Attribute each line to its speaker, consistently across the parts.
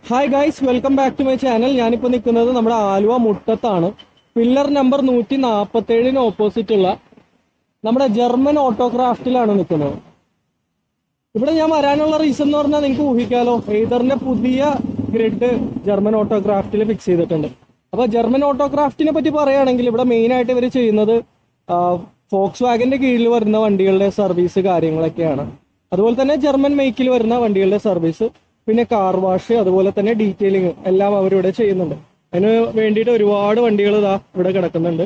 Speaker 1: hi guys welcome back to my channel ഞാനിപ്പോൾ നിൽക്കുന്നത് നമ്മുടെ ആലുവ മുട്ടത്താണ് പില്ലർ നമ്പർ നൂറ്റി നാൽപ്പത്തേഴിന് ഓപ്പോസിറ്റ് ഉള്ള നമ്മുടെ ജർമ്മൻ ഓട്ടോക്രാഫ്റ്റിലാണ് നിൽക്കുന്നത് ഇവിടെ ഞാൻ വരാനുള്ള റീസൺ എന്ന് പറഞ്ഞാൽ നിങ്ങൾക്ക് ഊഹിക്കാലോ എയ്തറിന്റെ പുതിയ ഗ്രിഡ് ജർമ്മൻ ഓട്ടോക്രാഫ്റ്റിൽ ഫിക്സ് ചെയ്തിട്ടുണ്ട് അപ്പോൾ ജർമ്മൻ ഓട്ടോക്രാഫ്റ്റിനെ പറ്റി പറയുകയാണെങ്കിൽ ഇവിടെ മെയിൻ ആയിട്ട് ഇവർ ചെയ്യുന്നത് ഫോക്സ് വാഗന്റെ കീഴിൽ വരുന്ന വണ്ടികളുടെ സർവീസ് കാര്യങ്ങളൊക്കെയാണ് അതുപോലെ തന്നെ ജർമ്മൻ മേക്കിൽ വരുന്ന വണ്ടികളുടെ സർവീസ് പിന്നെ കാർ വാഷ് അതുപോലെ തന്നെ ഡീറ്റെയിലിംഗ് എല്ലാം അവരിവിടെ ചെയ്യുന്നുണ്ട് അതിന് വേണ്ടിയിട്ട് ഒരുപാട് വണ്ടികൾ ഇതാ ഇവിടെ കിടക്കുന്നുണ്ട്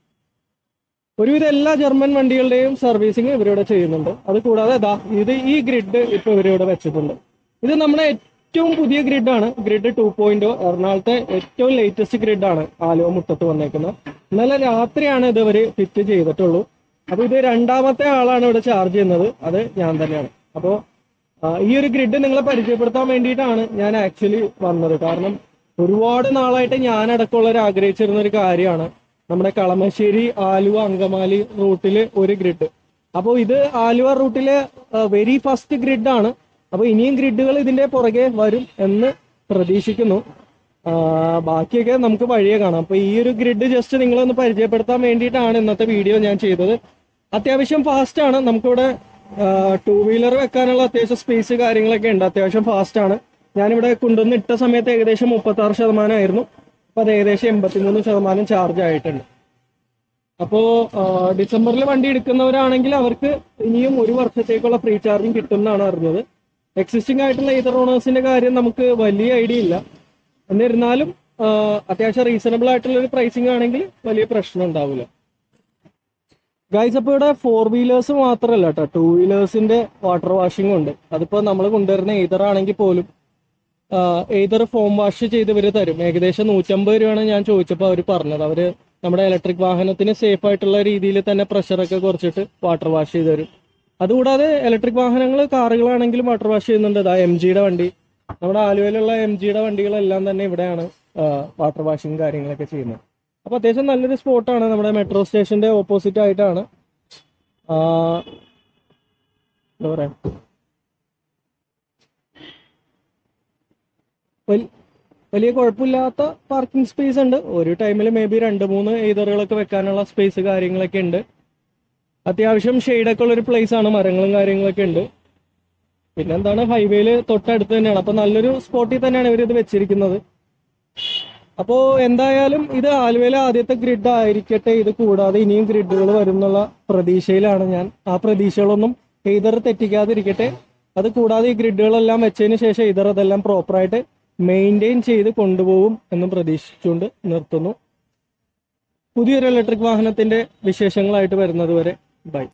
Speaker 1: ഒരുവിധം എല്ലാ ജർമ്മൻ വണ്ടികളുടെയും സർവീസിങ് ഇവരിവിടെ ചെയ്യുന്നുണ്ട് അത് കൂടാതെ ഇതാ ഇത് ഈ ഗ്രിഡ് ഇപ്പൊ ഇവരിവിടെ വെച്ചിട്ടുണ്ട് ഇത് നമ്മുടെ ഏറ്റവും പുതിയ ഗ്രിഡാണ് ഗ്രിഡ് ടു പോയിന്റ് എറണാകുളത്തെ ഏറ്റവും ലേറ്റസ്റ്റ് ഗ്രിഡാണ് ആലുവ മുട്ടത്ത് വന്നേക്കുന്നത് ഇന്നലെ രാത്രിയാണ് ഇത് ഇവര് ഫിറ്റ് ചെയ്തിട്ടുള്ളൂ അപ്പൊ ഇത് രണ്ടാമത്തെ ആളാണ് ഇവിടെ ചാർജ് ചെയ്യുന്നത് അത് ഞാൻ തന്നെയാണ് അപ്പോൾ ഈ ഒരു ഗ്രിഡ് നിങ്ങളെ പരിചയപ്പെടുത്താൻ വേണ്ടിയിട്ടാണ് ഞാൻ ആക്ച്വലി വന്നത് കാരണം ഒരുപാട് നാളായിട്ട് ഞാൻ അടക്കമുള്ളവർ ആഗ്രഹിച്ചിരുന്ന ഒരു കാര്യമാണ് നമ്മുടെ കളമശ്ശേരി ആലുവ അങ്കമാലി റൂട്ടില് ഒരു ഗ്രിഡ് അപ്പോൾ ഇത് ആലുവ റൂട്ടിലെ വെരി ഫസ്റ്റ് ഗ്രിഡാണ് അപ്പോൾ ഇനിയും ഗ്രിഡുകൾ ഇതിന്റെ പുറകെ വരും എന്ന് പ്രതീക്ഷിക്കുന്നു ആ, ബാക്കിയൊക്കെ നമുക്ക് വഴിയെ കാണാം അപ്പൊ ഈ ഒരു ഗ്രിഡ് ജസ്റ്റ് നിങ്ങളൊന്ന് പരിചയപ്പെടുത്താൻ വേണ്ടിയിട്ടാണ് ഇന്നത്തെ വീഡിയോ ഞാൻ ചെയ്തത് അത്യാവശ്യം ഫാസ്റ്റ് ആണ് നമുക്കിവിടെ ടൂ വീലർ വെക്കാനുള്ള അത്യാവശ്യം സ്പേസ് കാര്യങ്ങളൊക്കെ ഉണ്ട് അത്യാവശ്യം ഫാസ്റ്റ് ആണ് ഞാനിവിടെ കൊണ്ടുവന്ന് ഇട്ട സമയത്ത് ഏകദേശം മുപ്പത്തി ആറ് ശതമാനമായിരുന്നു അപ്പൊ അത് ഏകദേശം എൺപത്തിമൂന്ന് ശതമാനം ചാർജ് ആയിട്ടുണ്ട് അപ്പോ ഡിസംബറിൽ വണ്ടി എടുക്കുന്നവരാണെങ്കിൽ അവർക്ക് ഇനിയും ഒരു വർഷത്തേക്കുള്ള ഫ്രീ ചാർജിങ് കിട്ടും എന്നാണ് അറിഞ്ഞത് എക്സിസ്റ്റിംഗ് ആയിട്ടുള്ള ഇതർ ഓണേഴ്സിന്റെ കാര്യം നമുക്ക് വലിയ ഐഡിയ ഇല്ല എന്നിരുന്നാലും ആ, അത്യാവശ്യം റീസണബിൾ ആയിട്ടുള്ള ഒരു പ്രൈസിംഗ് ആണെങ്കിൽ വലിയ പ്രശ്നം ഉണ്ടാവില്ല ഗൈസ് അപ്പോൾ ഇവിടെ ഫോർ വീലേഴ്സ് മാത്രമല്ല കേട്ടോ ടൂ വീലേഴ്സിന്റെ വാട്ടർ വാഷിംഗ് ഉണ്ട് അതിപ്പോ നമ്മൾ കൊണ്ടുവരുന്ന എയ്തർ ആണെങ്കിൽ പോലും എയ്തർ ഫോം വാഷ് ചെയ്ത് ഇവർ തരും ഏകദേശം നൂറ്റമ്പത് രൂപയാണ് ഞാൻ ചോദിച്ചപ്പോൾ അവർ പറഞ്ഞത് അവര് നമ്മുടെ ഇലക്ട്രിക് വാഹനത്തിന് സേഫ് ആയിട്ടുള്ള രീതിയിൽ തന്നെ പ്രഷറൊക്കെ കുറച്ചിട്ട് വാട്ടർ വാഷ് ചെയ്ത് തരും അതുകൂടാതെ ഇലക്ട്രിക് വാഹനങ്ങൾ കാറുകളാണെങ്കിലും വാട്ടർ വാഷ് ചെയ്യുന്നുണ്ട് ഇതാ എം ജിയുടെ വണ്ടി നമ്മുടെ ആലുവയിലുള്ള എം ജിയുടെ വണ്ടികളെല്ലാം തന്നെ ഇവിടെയാണ് വാട്ടർ വാഷിംഗ് കാര്യങ്ങളൊക്കെ ചെയ്യുന്നത് അപ്പൊ അത്യാവശ്യം നല്ലൊരു സ്പോട്ടാണ് നമ്മുടെ മെട്രോ സ്റ്റേഷന്റെ ഓപ്പോസിറ്റ് ആയിട്ടാണ് ആ, എന്താ പറയാ വൽ- വലിയ കുഴപ്പമില്ലാത്ത പാർക്കിംഗ് സ്പേസ് ഉണ്ട് ഒരു ടൈമിൽ മേ ബി രണ്ട് മൂന്ന് എയ്തറുകളൊക്കെ വെക്കാനുള്ള സ്പേസ് കാര്യങ്ങളൊക്കെ ഉണ്ട് അത്യാവശ്യം ഷെയ്ഡൊക്കെ ഉള്ള ഒരു പ്ലേസ് ആണ് മരങ്ങളും കാര്യങ്ങളൊക്കെ ഉണ്ട് പിന്നെന്താണ് ഹൈവേയിൽ തൊട്ടടുത്ത് തന്നെയാണ് അപ്പൊ നല്ലൊരു സ്പോട്ടിൽ തന്നെയാണ് ഇവർ ഇത് വെച്ചിരിക്കുന്നത് അപ്പോ എന്തായാലും ഇത് ആലുവയിലെ ആദ്യത്തെ ഗ്രിഡ് ആയിരിക്കട്ടെ ഇത് കൂടാതെ ഇനിയും ഗ്രിഡുകൾ വരും എന്നുള്ള പ്രതീക്ഷയിലാണ് ഞാൻ ആ പ്രതീക്ഷകളൊന്നും എയ്തർ തെറ്റിക്കാതിരിക്കട്ടെ അത് കൂടാതെ ഈ ഗ്രിഡുകളെല്ലാം വെച്ചതിന് ശേഷം ഇതർ അതെല്ലാം പ്രോപ്പറായിട്ട് മെയിൻറ്റെയിൻ ചെയ്ത് കൊണ്ടുപോകും എന്നും പ്രതീക്ഷിച്ചുകൊണ്ട് നിർത്തുന്നു പുതിയൊരു ഇലക്ട്രിക് വാഹനത്തിന്റെ വിശേഷങ്ങളായിട്ട് വരുന്നത് വരെ ബൈ